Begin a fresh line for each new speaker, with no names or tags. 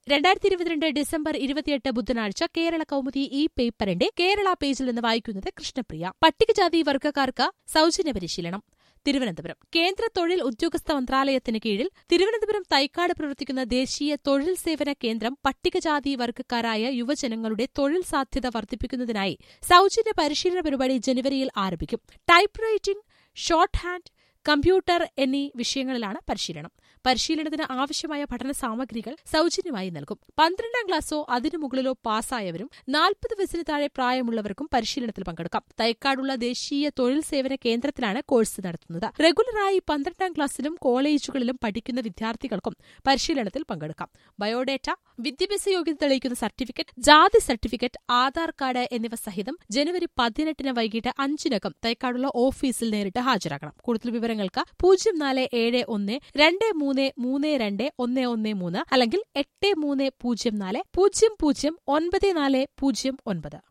രണ്ടായിരത്തി ഇരുപത്തിരണ്ട് ഡിസംബർ ഇരുപത്തിയെട്ട് ബുധനാഴ്ച കേരള കൗമുദി ഈ പേപ്പറിന്റെ കേരള പേജിൽ നിന്ന് വായിക്കുന്നത് കൃഷ്ണപ്രിയ പട്ടികജാതി വർഗ്ഗക്കാർക്ക് സൗജന്യ പരിശീലനം തിരുവനന്തപുരം കേന്ദ്ര തൊഴിൽ ഉദ്യോഗസ്ഥ മന്ത്രാലയത്തിന് കീഴിൽ തിരുവനന്തപുരം തൈക്കാട് പ്രവർത്തിക്കുന്ന ദേശീയ തൊഴിൽ സേവന കേന്ദ്രം പട്ടികജാതി വർഗ്ഗക്കാരായ യുവജനങ്ങളുടെ തൊഴിൽ സാധ്യത വർദ്ധിപ്പിക്കുന്നതിനായി സൗജന്യ പരിശീലന പരിപാടി ജനുവരിയിൽ ആരംഭിക്കും typewriting shorthand computer എന്നീ വിഷയങ്ങളിലാണ് പരിശീലനം പരിശീലനത്തിന് ആവശ്യമായ പഠന സാമഗ്രികൾ സൗജന്യമായി നൽകും പന്ത്രണ്ടാം ക്ലാസ്സോ അതിനു മുകളിലോ പാസ്സായവരും നാൽപ്പത് വയസ്സിന് താഴെ പ്രായമുള്ളവർക്കും പരിശീലനത്തിൽ പങ്കെടുക്കാം തൈക്കാടുള്ള ദേശീയ തൊഴിൽ സേവന കേന്ദ്രത്തിലാണ് കോഴ്സ് നടത്തുന്നത് റെഗുലറായി പന്ത്രണ്ടാം ക്ലാസ്സിലും കോളേജുകളിലും പഠിക്കുന്ന വിദ്യാർത്ഥികൾക്കും പരിശീലനത്തിൽ പങ്കെടുക്കാം ബയോഡേറ്റ വിദ്യാഭ്യാസ യോഗ്യത തെളിയിക്കുന്ന സർട്ടിഫിക്കറ്റ് ജാതി സർട്ടിഫിക്കറ്റ് ആധാർ കാർഡ് എന്നിവ സഹിതം ജനുവരി പതിനെട്ടിന് വൈകിട്ട് അഞ്ചിനകം തൈക്കാടുള്ള ഓഫീസിൽ നേരിട്ട് ഹാജരാക്കണം കൂടുതൽ വിവരങ്ങൾക്ക് പൂജ്യം നാല് ഏഴ് ഒന്ന് രണ്ട് മൂന്ന് മൂന്ന് രണ്ട് ഒന്ന് ഒന്ന് മൂന്ന് അല്ലെങ്കിൽ എട്ട് മൂന്ന് പൂജ്യം നാല് പൂജ്യം പൂജ്യം ഒൻപത് നാല് പൂജ്യം ഒൻപത്